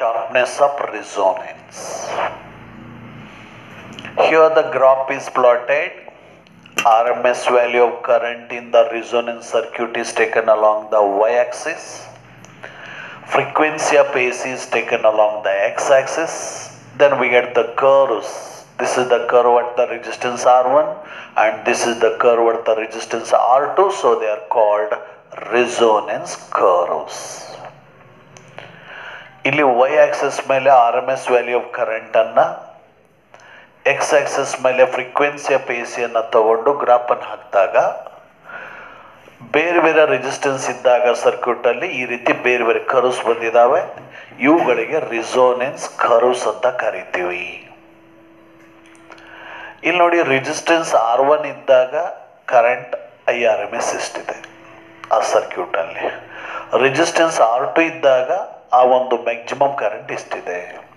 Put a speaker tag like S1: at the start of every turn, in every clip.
S1: sharpness of resonance. Here the graph is plotted. RMS value of current in the resonance circuit is taken along the y axis. Frequency of AC is taken along the x axis. Then we get the curves. This is the curve at the resistance R1 and this is the curve at the resistance R2. So they are called resonance curves. ಇಲ್ಲಿ Y axis ಮೇಲೆ R M S value of ಕರೆಂಟನ್ನು X axis ಮೇಲೆ frequency of A ಸಿಯನ್ನು ತಗೊಂಡು ಗ್ರಾಫನ್ನು ಹಾಕಿದಾಗ ಬೇರೆ ಬೇರೆ ರೆಸಿಸ್ಟೆನ್ಸ್ ಇದ್ದಾಗ ಸರ್ಕ್ಯೂಟಲ್ಲಿ ಈ ರೀತಿ ಬೇರೆ ಬೇರೆ ಕರ್ವ್ಸ್ ಬಂದಿದ್ದಾವೆ ಇವುಗಳಿಗೆ ರಿಸೋನೆನ್ಸ್ ಕರ್ವ್ಸ್ ಅಂತ ಕರಿತೀವಿ ಇಲ್ಲಿ ನೋಡಿ ರೆಸಿಸ್ಟೆನ್ಸ್ ಆರ್ ಒನ್ ಇದ್ದಾಗ current I R M S ಎಷ್ಟಿದೆ ಆ ಸರ್ಕ್ಯೂಟಲ್ಲಿ ರೆಸಿಸ್ಟೆನ್ಸ್ ಆರ್ ಟು ಇದ್ದಾಗ ಆ ಒಂದು ಮ್ಯಾಕ್ಸಿಮಮ್ ಕರೆಂಟ್ ಎಷ್ಟಿದೆ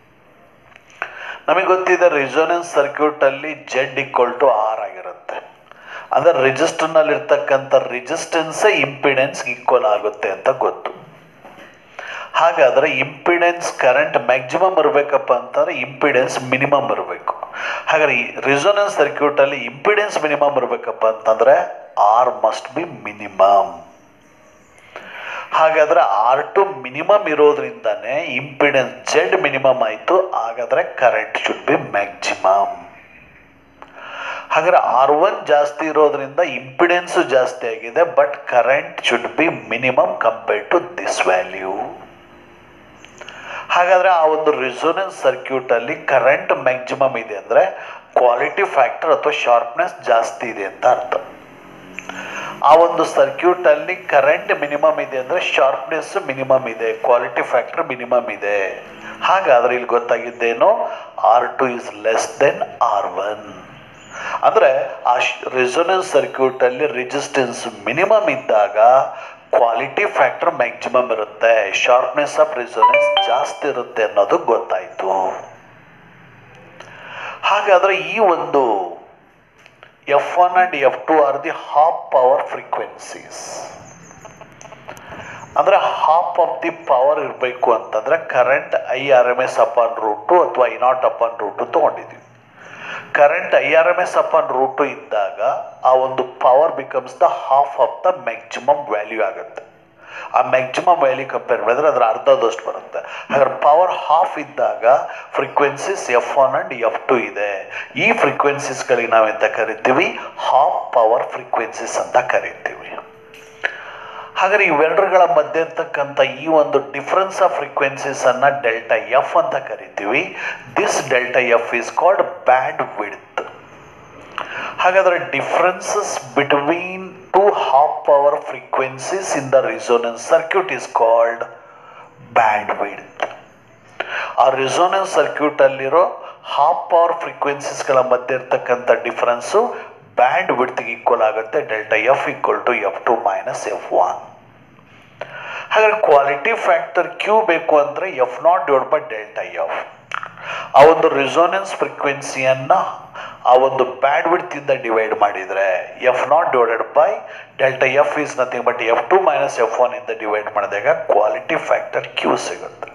S1: ನಮಗೆ ಗೊತ್ತಿದೆ ರಿಸೋನೆನ್ಸ್ ಸರ್ಕ್ಯೂಟಲ್ಲಿ ಜೆಡ್ ಈಕ್ವಲ್ ಟು ಆರ್ ಆಗಿರುತ್ತೆ ಅಂದರೆ ರಿಜಿಸ್ಟರ್ನಲ್ಲಿ ಇರ್ತಕ್ಕಂಥ ರಿಜಿಸ್ಟೆನ್ಸೇ ಇಂಪಿಡೆನ್ಸ್ ಈಕ್ವಲ್ ಆಗುತ್ತೆ ಅಂತ ಗೊತ್ತು ಹಾಗಾದರೆ ಇಂಪಿಡೆನ್ಸ್ ಕರೆಂಟ್ ಮ್ಯಾಕ್ಸಿಮಮ್ ಇರಬೇಕಪ್ಪ ಅಂತಂದರೆ ಇಂಪಿಡೆನ್ಸ್ ಮಿನಿಮಮ್ ಇರಬೇಕು ಹಾಗಾದ್ರೆ ಈ ರಿಸೋನೆನ್ಸ್ ಸರ್ಕ್ಯೂಟಲ್ಲಿ ಇಂಪಿಡೆನ್ಸ್ ಮಿನಿಮಮ್ ಇರಬೇಕಪ್ಪ ಅಂತಂದರೆ ಆರ್ ಮಸ್ಟ್ ಬಿ ಮಿನಿಮಮ್ ಹಾಗಾದರೆ ಆರ್ ಟು ಮಿನಿಮಮ್ ಇರೋದ್ರಿಂದನೇ ಇಂಪಿಡೆನ್ಸ್ ಜೆಡ್ ಮಿನಿಮಮ್ ಆಯಿತು ಹಾಗಾದರೆ ಕರೆಂಟ್ ಶುಡ್ ಬಿ ಮ್ಯಾಕ್ಸಿಮಮ್ ಹಾಗಾದ್ರೆ ಆರ್ ಒನ್ ಜಾಸ್ತಿ ಇರೋದ್ರಿಂದ ಇಂಪಿಡೆನ್ಸು ಜಾಸ್ತಿ ಆಗಿದೆ but current should be minimum compared to this value ಹಾಗಾದರೆ ಆ ಒಂದು ರಿಸೋನೆನ್ಸ್ ಸರ್ಕ್ಯೂಟಲ್ಲಿ ಕರೆಂಟ್ ಮ್ಯಾಕ್ಸಿಮಮ್ ಇದೆ ಅಂದರೆ ಕ್ವಾಲಿಟಿ ಫ್ಯಾಕ್ಟರ್ ಅಥವಾ ಶಾರ್ಪ್ನೆಸ್ ಜಾಸ್ತಿ ಇದೆ ಅಂತ ಅರ್ಥ ಆ ಒಂದು ಸರ್ಕ್ಯೂಟಲ್ಲಿ ಕರೆಂಟ್ ಮಿನಿಮಮ್ ಇದೆ ಅಂದರೆ ಶಾರ್ಪ್ನೆಸ್ ಮಿನಿಮಮ್ ಇದೆ ಕ್ವಾಲಿಟಿ ಫ್ಯಾಕ್ಟರ್ ಮಿನಿಮಮ್ ಇದೆ ಹಾಗಾದ್ರೆ ಇಲ್ಲಿ ಗೊತ್ತಾಗಿದ್ದೇನು R two is less than R one ಅಂದರೆ ಆ ರಿಸೊನೆನ್ಸ್ ಸರ್ಕ್ಯೂಟಲ್ಲಿ ರಿಜಿಸ್ಟೆನ್ಸ್ ಮಿನಿಮಮ್ ಇದ್ದಾಗ ಕ್ವಾಲಿಟಿ ಫ್ಯಾಕ್ಟರ್ ಮ್ಯಾಕ್ಸಿಮಮ್ ಇರುತ್ತೆ ಶಾರ್ಪ್ನೆಸ್ ಆಫ್ ರಿಸೊನೆನ್ಸ್ ಜಾಸ್ತಿ ಇರುತ್ತೆ ಅನ್ನೋದು ಗೊತ್ತಾಯಿತು ಹಾಗಾದರೆ ಈ ಒಂದು F one and F two are the half power frequencies ಅಂದರೆ ಹಾಫ್ ಆಫ್ ದಿ ಪವರ್ ಇರಬೇಕು ಅಂತಂದರೆ current I R M S upon root ಅಥವಾ ಐ ನಾಟ್ ಅಪಾನ್ ರೂಟು ತೊಗೊಂಡಿದ್ದೀವಿ current I R M S upon root ಇದ್ದಾಗ ಆ ಒಂದು power becomes the half of the maximum value ಆಗುತ್ತೆ ಆ ಮ್ಯಾಕ್ಸಿಮಮ್ ವ್ಯಾಲ್ಯೂ ಕಂಪೇರ್ ಮಾಡಿದ್ರೆ ಅದರ ಅರ್ಧದಷ್ಟು ಬರುತ್ತೆ ಹಾಗಾದ್ರೆ ಪವರ್ ಹಾಫ್ ಇದ್ದಾಗ frequencies F one and F two ಇದೆ ಈ ಫ್ರೀಕ್ವೆನ್ಸೀಸ್ಗಳಿಗೆ ನಾವೆಂತ ಕರಿತೀವಿ ಹಾಫ್ ಪವರ್ ಫ್ರೀಕ್ವೆನ್ಸೀಸ್ ಅಂತ ಕರಿತೀವಿ ಹಾಗಾದ್ರೆ ಇವೆರಡರುಗಳ ಮಧ್ಯೆ ಇರ್ತಕ್ಕಂಥ ಈ ಒಂದು ಡಿಫ್ರೆನ್ಸ್ ಆಫ್ ಫ್ರೀಕ್ವೆನ್ಸೀಸ್ ಅನ್ನ ಡೆಲ್ಟಾ ಎಫ್ ಅಂತ ಕರಿತೀವಿ this delta F is called bandwidth ಹಾಗಾದ್ರೆ differences between two half power frequencies in the resonance circuit is called bandwidth ಆ ರಿಸೋನೆನ್ಸ್ ಸರ್ಕ್ಯೂಟ್ ಅಲ್ಲಿರೋ ಹಾಫ್ ಪವರ್ ಫ್ರೀಕ್ವೆನ್ಸೀಸ್ಗಳ ಮಧ್ಯೆ ಇರ್ತಕ್ಕಂಥ ಡಿಫರೆನ್ಸು ಬ್ಯಾಂಡ್ ವಿಡ್ತ್ಗೆ ಈಕ್ವಲ್ ಆಗುತ್ತೆ delta F equal to F two minus F one ಹಾಗಾದ್ರೆ quality factor Q ಬೇಕು ಅಂದರೆ F not divide by delta F ಆ ಒಂದು ರಿಸೋನೆನ್ಸ್ ಫ್ರೀಕ್ವೆನ್ಸಿಯನ್ನು ಆ ಒಂದು ಬ್ಯಾಂಡ್ ವಿಡ್ತಿಂದ ಡಿವೈಡ್ ಮಾಡಿದರೆ F not divided by delta F is nothing but F two minus F one ಇಂದ ಡಿವೈಡ್ ಮಾಡಿದಾಗ ಕ್ವಾಲಿಟಿ ಫ್ಯಾಕ್ಟರ್ ಕ್ಯೂ ಸಿಗುತ್ತೆ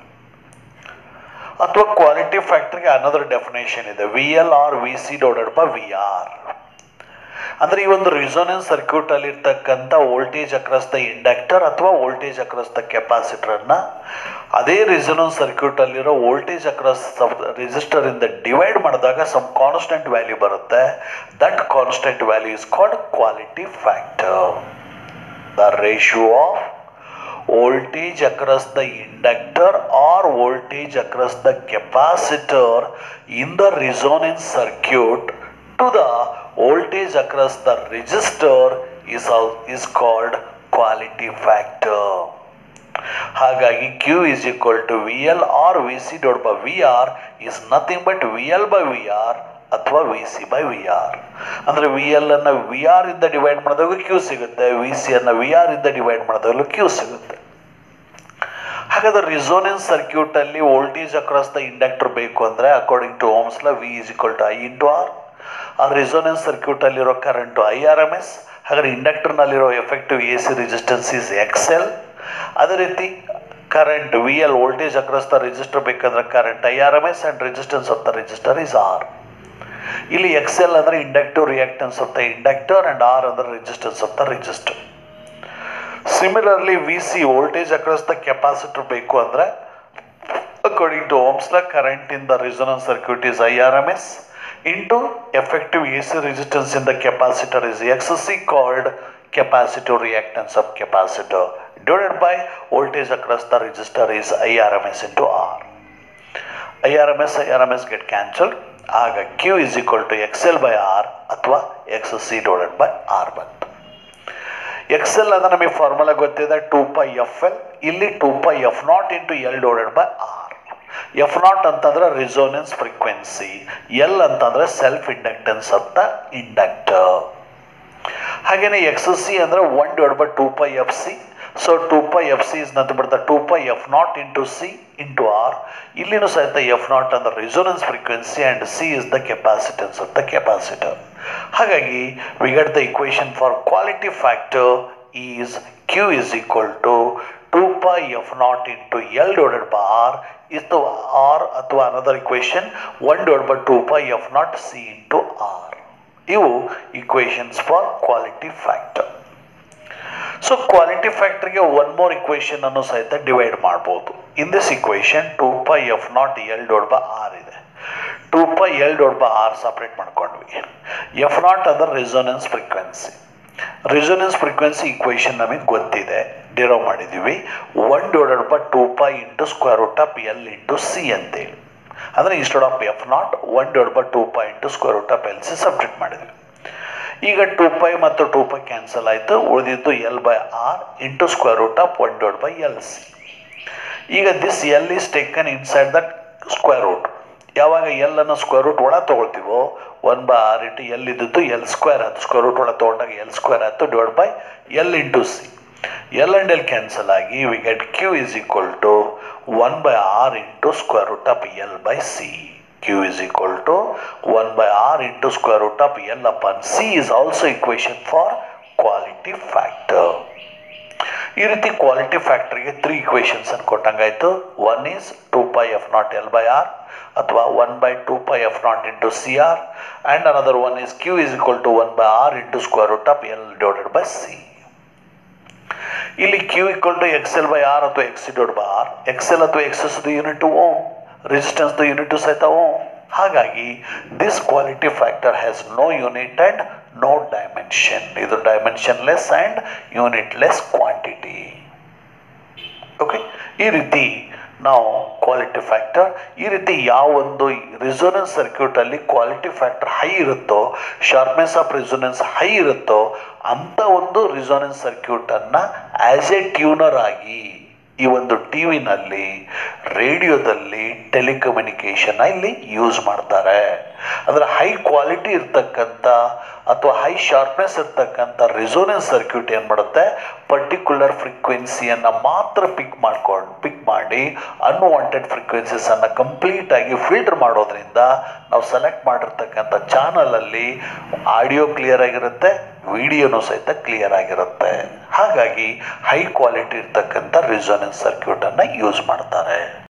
S1: ಅಥವಾ ಕ್ವಾಲಿಟಿ ಫ್ಯಾಕ್ಟರ್ಗೆ ಅನದರ್ ಡೆಫಿನೇಷನ್ ಇದೆ V L or V C divided by V R ಅಂದರೆ ಈ ಒಂದು ರಿಸೋನೆನ್ಸ್ ಸರ್ಕ್ಯೂಟ್ ಅಲ್ಲಿ ಇರ್ತಕ್ಕಂಥ ವೋಲ್ಟೇಜ್ ಅಕ್ರಾಸ್ ದ ಇಂಡಕ್ಟರ್ ಅಥವಾ ವೋಲ್ಟೇಜ್ ಅಕ್ರಾಸ್ ದ ಕೆಪಾಸಿಟರನ್ನು ಅದೇ ರಿಸೋನೆನ್ಸ್ ಸರ್ಕ್ಯೂಟ್ ಅಲ್ಲಿರೋ ವೋಲ್ಟೇಜ್ ಅಕ್ರಾಸ್ ರಿಜಿಸ್ಟರ್ ಇಂದ ಡಿವೈಡ್ ಮಾಡಿದಾಗ ಸಮ್ ಕಾನ್ಸ್ಟೆಂಟ್ ವ್ಯಾಲ್ಯೂ ಬರುತ್ತೆ that constant value is called quality factor the ratio of voltage across the inductor or voltage across the capacitor in the resonance circuit to the voltage across the resistor is, al- is called quality factor. ಹಾಗಾಗಿ Q is equal to V L or V C divided by V R is nothing but V L by V R ಅಥವಾ V C by V R ಅಂದರೆ V L ಅನ್ನು V R ಇಂದ divide ಮಾಡಿದಾಗ Q ಸಿಗುತ್ತೆ V C ಅನ್ನು V R ಇಂದ divide ಮಾಡಿದಾಗಲೂ Q ಸಿಗುತ್ತೆ ಹಾಗಾದ್ರೆ ರಿಸೋನೆನ್ಸ್ ಸರ್ಕ್ಯೂಟಲ್ಲಿ ವೋಲ್ಟೇಜ್ ಅಕ್ರಾಸ್ ದ ಇಂಡಕ್ಟರ್ ಬೇಕು ಅಂದರೆ according to Ohm's law V is equal to I into R ಆ ರಿಸೋನೆನ್ಸ್ ಸರ್ಕ್ಯೂಟಲ್ಲಿರೋ current I R M S ಹಾಗಾದ್ರೆ ಇಂಡಕ್ಟರ್ನಲ್ಲಿರೋ effective A C resistance is X L ಅದೇ ರೀತಿ current V L voltage across the resistor ಬೇಕಂದ್ರೆ current I R M S and resistance of the resistor is R ಇಲ್ಲಿ X L ಅಂದರೆ inductive reactance of the inductor and R ಅಂದರೆ resistance of the resistor similarly V C voltage across the capacitor ಬೇಕು ಅಂದರೆ according to Ohm's ಲ current in the resonance circuit is I R M S into effective A C resistance in the capacitor is X C called capacitive reactance of capacitor divided by voltage across the resistor is I R M S into R I R M S I R M S get cancelled ಆಗ Q is equal to X L by R ಅಥವಾ X C divided by R ಬಂತು X L ಅಂದರೆ ನಮಗೆ formula ಗೊತ್ತಿದೆ two pi F L ಇಲ್ಲಿ two pi F not into L divided by R F not ಅಂತಂದ್ರೆ resonance frequency L ಅಂತಂದ್ರೆ self inductance of the inductor ಹಾಗೆಯೇ X C ಅಂದರೆ one divide by two pi F C so two pi F C is ನಂತ ಬರ್ತಾ two pi F not into C into R ಇಲ್ಲಿನೂ ಸಹಿತ F not ಅಂದರೆ resonance frequency and C is the capacitance of the capacitor ಹಾಗಾಗಿ V get the equation for quality factor is Q is equal to two pi F not into L divided by R is the R ಅಥವಾ another equation one divide by two pi F not C into R ಇವು equations for quality factor so quality ಫ್ಯಾಕ್ಟರ್ಗೆ one more equation ಅನ್ನು ಸಹಿತ ಡಿವೈಡ್ ಮಾಡ್ಬೋದು in this equation two pi F not L divided by R ಇದೆ two pi L divided by R separate ಮಾಡ್ಕೊಂಡ್ವಿ F not ಅಂದರೆ resonance frequency resonance frequency equation ನಮಗೆ ಗೊತ್ತಿದೆ ಡಿರೈವ್ ಮಾಡಿದ್ದೀವಿ one divided by two pi into square root of L into C ಅಂತೇಳಿ ಅಂದರೆ instead of F not one divide by two pi into square root of L C subject ಮಾಡಿದ್ವಿ ಈಗ two pi ಮತ್ತು two pi cancel ಆಯಿತು ಉಳಿದಿದ್ದು L by R into square root of one divide by L C ಈಗ this L is taken inside that square root ಯಾವಾಗ L ಅನ್ನು square root ಒಳಗೆ ತೊಗೊಳ್ತೀವೋ one by R into L ಇದ್ದದ್ದು L square ಆಯ್ತು square root ಒಳಗೆ ತೊಗೊಂಡಾಗ L square ಆಯಿತು divide by L into C L and L cancel ಆಗಿ we get Q is equal to one by R into square root of L by C q is equal to 1 by r into square root of L upon C is also equation for quality factor. ಈ ರೀತಿ quality ಫ್ಯಾಕ್ಟ್ರಿಗೆ three equations ಅನ್ನು ಕೊಟ್ಟಂಗಾಯ್ತು one is two pi F not L by R ಅಥವಾ one by two pi F not into C R and another one is Q is equal to one by R into square root of L divided by C ಇಲ್ಲಿ Q equal to X L by R ಅಥವಾ X divide by R X L ಅಥವಾ X S unit ohm resistance the unit ಸಹಿತ ohm ಹಾಗಾಗಿ this quality factor has no unit and no dimension ಇದು dimensionless and unitless quantity okay ಈ ರೀತಿ ನಾವು quality factor ಈ ರೀತಿ ಯಾವೊಂದು ರಿಸೋನೆನ್ಸ್ ಸರ್ಕ್ಯೂಟಲ್ಲಿ ಕ್ವಾಲಿಟಿ ಫ್ಯಾಕ್ಟರ್ ಹೈ ಇರುತ್ತೋ ಶಾರ್ಪ್ನೆಸ್ ಆಫ್ ರಿಸೋನೆನ್ಸ್ ಹೈ ಇರುತ್ತೋ ಅಂಥ ಒಂದು ರಿಸೋನೆನ್ಸ್ ಸರ್ಕ್ಯೂಟನ್ನು ಆ್ಯಸ್ ಎ ಟ್ಯೂನರ್ ಆಗಿ ಈ ಒಂದು ಟಿ ವಿನಲ್ಲಿ ರೇಡಿಯೋದಲ್ಲಿ ಟೆಲಿಕಮ್ಯುನಿಕೇಷನ್ನ ಇಲ್ಲಿ ಯೂಸ್ ಮಾಡ್ತಾರೆ ಅಂದರೆ ಹೈ ಕ್ವಾಲಿಟಿ ಇರ್ತಕ್ಕಂಥ ಅಥವಾ ಹೈ ಶಾರ್ಪ್ನೆಸ್ ಇರ್ತಕ್ಕಂಥ ರಿಸೋನೆನ್ಸ್ ಸರ್ಕ್ಯೂಟ್ ಏನು ಮಾಡುತ್ತೆ ಪರ್ಟಿಕ್ಯುಲರ್ ಫ್ರೀಕ್ವೆನ್ಸಿಯನ್ನು ಮಾತ್ರ ಪಿಕ್ ಮಾಡ್ಕೊಂಡು ಪಿಕ್ ಮಾಡಿ ಅನ್ವಾಂಟೆಡ್ ಫ್ರೀಕ್ವೆನ್ಸೀಸನ್ನು ಕಂಪ್ಲೀಟಾಗಿ ಫಿಲ್ಟರ್ ಮಾಡೋದ್ರಿಂದ ನಾವು ಸೆಲೆಕ್ಟ್ ಮಾಡಿರ್ತಕ್ಕಂಥ ಚಾನಲಲ್ಲಿ ಆಡಿಯೋ ಕ್ಲಿಯರ್ ಆಗಿರುತ್ತೆ ವಿಡಿಯೋನೂ ಸಹಿತ ಕ್ಲಿಯರ್ ಆಗಿರುತ್ತೆ ಹಾಗಾಗಿ ಹೈ ಕ್ವಾಲಿಟಿ ಇರ್ತಕ್ಕಂಥ ರಿಸೋನೆನ್ಸ್ ಸರ್ಕ್ಯೂಟನ್ನು ಯೂಸ್ ಮಾಡ್ತಾರೆ